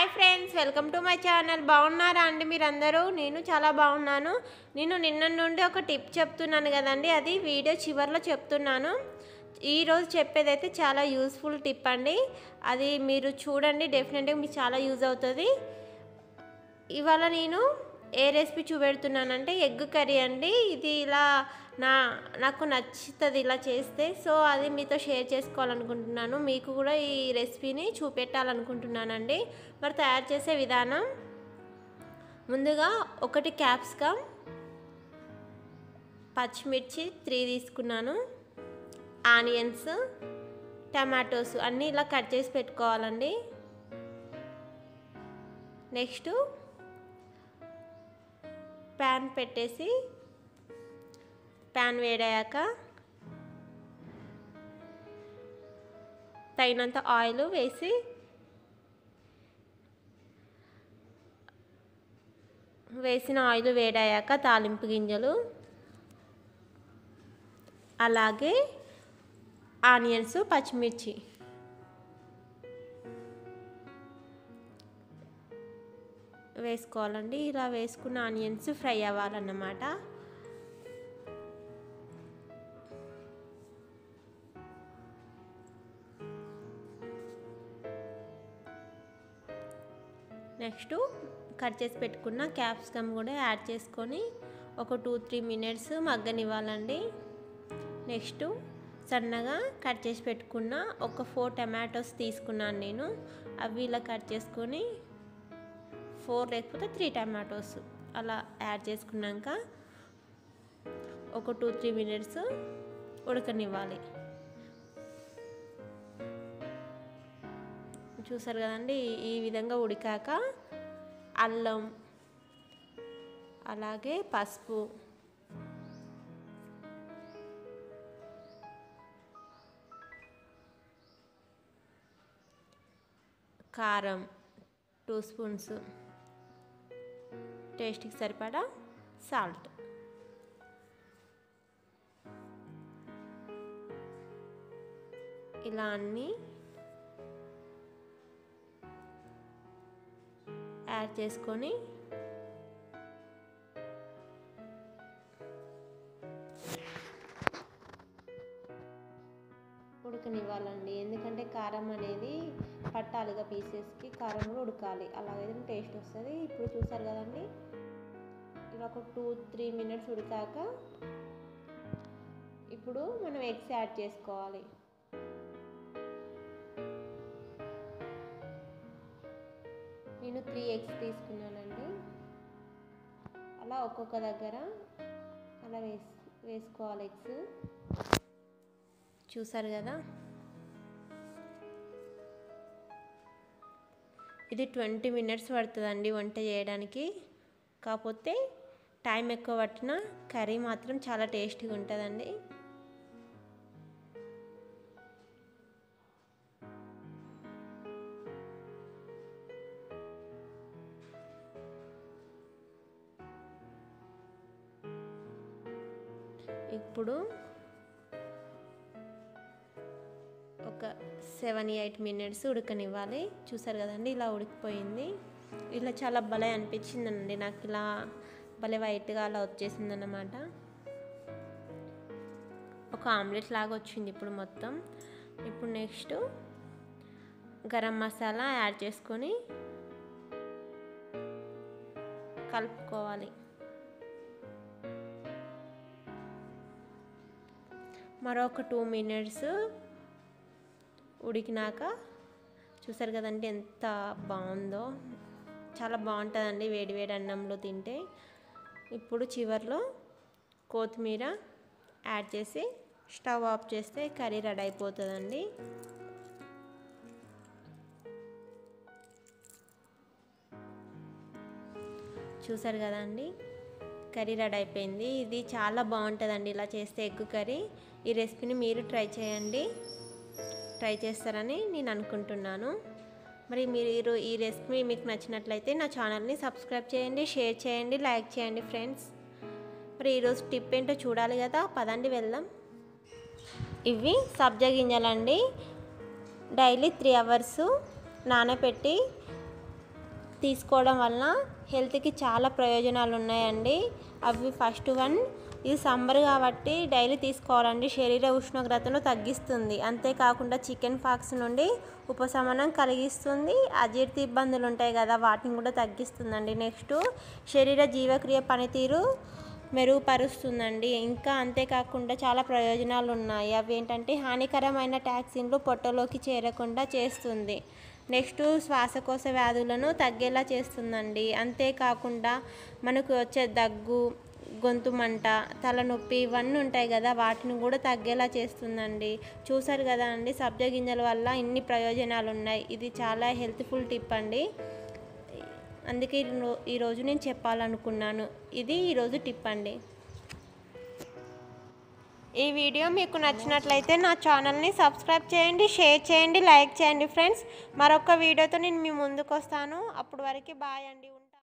hi friends welcome to my channel బాగున్నారా అండి మీరందరూ నేను చాలా బాగున్నాను నేను నిన్న నుండి ఒక టిప్ చెప్తున్నాను కదండి అది వీడియో చివరిలో చెప్తున్నాను ఈరోజు చెప్పేదైతే చాలా యూస్ఫుల్ టిప్ అండి అది మీరు చూడండి డెఫినెట్గా మీకు చాలా యూజ్ అవుతుంది ఇవాళ నేను ఏ రెసిపీ చూపెడుతున్నానంటే ఎగ్ కర్రీ అండి ఇది ఇలా నా నాకు నచ్చుతుంది ఇలా చేస్తే సో అది మీతో షేర్ చేసుకోవాలనుకుంటున్నాను మీకు కూడా ఈ రెసిపీని చూపెట్టాలనుకుంటున్నానండి మరి తయారు చేసే విధానం ముందుగా ఒకటి క్యాప్సికమ్ పచ్చిమిర్చి త్రీ తీసుకున్నాను ఆనియన్స్ టమాటోస్ అన్నీ ఇలా కట్ చేసి పెట్టుకోవాలండి నెక్స్ట్ ప్యాన్ పెట్టేసి ప్యాన్ వేడయ్యాక తగినంత ఆయిల్ వేసి వేసిన ఆయిల్ వేడయ్యాక తాలింపు గింజలు అలాగే ఆనియన్స్ పచ్చిమిర్చి వేసుకోవాలండి ఇలా వేసుకున్న ఆనియన్స్ ఫ్రై అవ్వాలన్నమాట నెక్స్ట్ కట్ చేసి పెట్టుకున్న క్యాప్సికమ్ కూడా యాడ్ చేసుకొని ఒక టూ త్రీ మినిట్స్ మగ్గనివ్వాలండి నెక్స్ట్ సన్నగా కట్ చేసి పెట్టుకున్న ఒక ఫోర్ టమాటోస్ తీసుకున్నాను నేను అవి ఇలా కట్ చేసుకొని ఫోర్ లేకపోతే త్రీ టమాటోస్ అలా యాడ్ చేసుకున్నాక ఒక టూ త్రీ మినిట్స్ ఉడకనివ్వాలి చూసారు కదండి ఈ విధంగా ఉడికాక అల్లం అలాగే పసుపు కారం టూ స్పూన్స్ టేస్ట్కి సరిపడా సాల్ట్ ఇలా అన్నీ యాడ్ చేసుకొని ఉడకనివ్వాలండి ఎందుకంటే కారం అనేది పట్టాలిగా పీసెస్కి కారం కూడా ఉడకాలి అలాగైతే టేస్ట్ వస్తుంది ఇప్పుడు చూసారు కదండి ఇలా ఒక టూ త్రీ మినిట్స్ ఉడికాక ఇప్పుడు మనం ఎగ్స్ యాడ్ చేసుకోవాలి నేను త్రీ ఎగ్స్ తీసుకున్నానండి అలా ఒక్కొక్క దగ్గర అలా వేసి వేసుకోవాలి ఎగ్స్ చూసారు కదా ఇది ట్వంటీ మినిట్స్ పడుతుందండి వంట చేయడానికి కాకపోతే టైం ఎక్కువ పట్టిన కర్రీ మాత్రం చాలా టేస్టీగా ఉంటుందండి ఇప్పుడు ఒక సెవెన్ ఎయిట్ మినిట్స్ ఉడకనివ్వాలి చూసారు కదండి ఇలా ఉడికిపోయింది ఇలా చాలా భలే అనిపించిందండి నాకు ఇలా భలే వైట్గా అలా వచ్చేసింది అన్నమాట ఒక ఆమ్లెట్ లాగా వచ్చింది ఇప్పుడు మొత్తం ఇప్పుడు నెక్స్ట్ గరం మసాలా యాడ్ చేసుకొని కలుపుకోవాలి మరొక టూ మినిట్స్ ఉడికినాక చూసారు కదండి ఎంత బాగుందో చాలా బాగుంటుందండి వేడి వేడి అన్నంలో తింటే ఇప్పుడు చివరిలో కొత్తిమీర యాడ్ చేసి స్టవ్ ఆఫ్ చేస్తే కర్రీ రెడీ అయిపోతుందండి చూసారు కదండి కర్రీ రెడీ అయిపోయింది ఇది చాలా బాగుంటుందండి ఇలా చేస్తే ఎగ్ కర్రీ ఈ రెసిపీని మీరు ట్రై చేయండి ట్రై చేస్తారని నేను అనుకుంటున్నాను మరి మీరు ఈ రెసిపీ మీకు నచ్చినట్లయితే నా ఛానల్ని సబ్స్క్రైబ్ చేయండి షేర్ చేయండి లైక్ చేయండి ఫ్రెండ్స్ మరి ఈరోజు టిప్ ఏంటో చూడాలి కదా పదండి వెళ్దాం ఇవి సబ్జా గింజలండి డైలీ త్రీ అవర్స్ నానబెట్టి తీసుకోవడం వలన హెల్త్కి చాలా ప్రయోజనాలు ఉన్నాయండి అవి ఫస్ట్ వన్ ఇది సమ్మర్ కాబట్టి డైలీ తీసుకోవాలండి శరీర ఉష్ణోగ్రతను తగ్గిస్తుంది అంతేకాకుండా చికెన్ ఫాక్స్ నుండి ఉపశమనం కలిగిస్తుంది అజీర్తి ఇబ్బందులు ఉంటాయి కదా వాటిని కూడా తగ్గిస్తుందండి నెక్స్ట్ శరీర జీవక్రియ పనితీరు మెరుగుపరుస్తుందండి ఇంకా అంతేకాకుండా చాలా ప్రయోజనాలు ఉన్నాయి అవి ఏంటంటే హానికరమైన టాక్సిన్లు పొట్టలోకి చేరకుండా చేస్తుంది నెక్స్ట్ శ్వాసకోశ వ్యాధులను తగ్గేలా చేస్తుందండి అంతేకాకుండా మనకు వచ్చే దగ్గు గొంతు మంట తలనొప్పి ఇవన్నీ ఉంటాయి కదా వాటిని కూడా తగ్గేలా చేస్తుందండి చూసారు కదా అండి సబ్జా గింజల వల్ల ఇన్ని ప్రయోజనాలు ఉన్నాయి ఇది చాలా హెల్త్ఫుల్ టిప్ అండి అందుకే ఈరో- ఈరోజు నేను చెప్పాలనుకున్నాను ఇది ఈరోజు టిప్ అండి ఈ వీడియో మీకు నచ్చినట్లయితే నా ఛానల్ని సబ్స్క్రైబ్ చేయండి షేర్ చేయండి లైక్ చేయండి ఫ్రెండ్స్ మరొక వీడియోతో నేను మీ ముందుకు వస్తాను అప్పటి వరకు బాయ్ అండి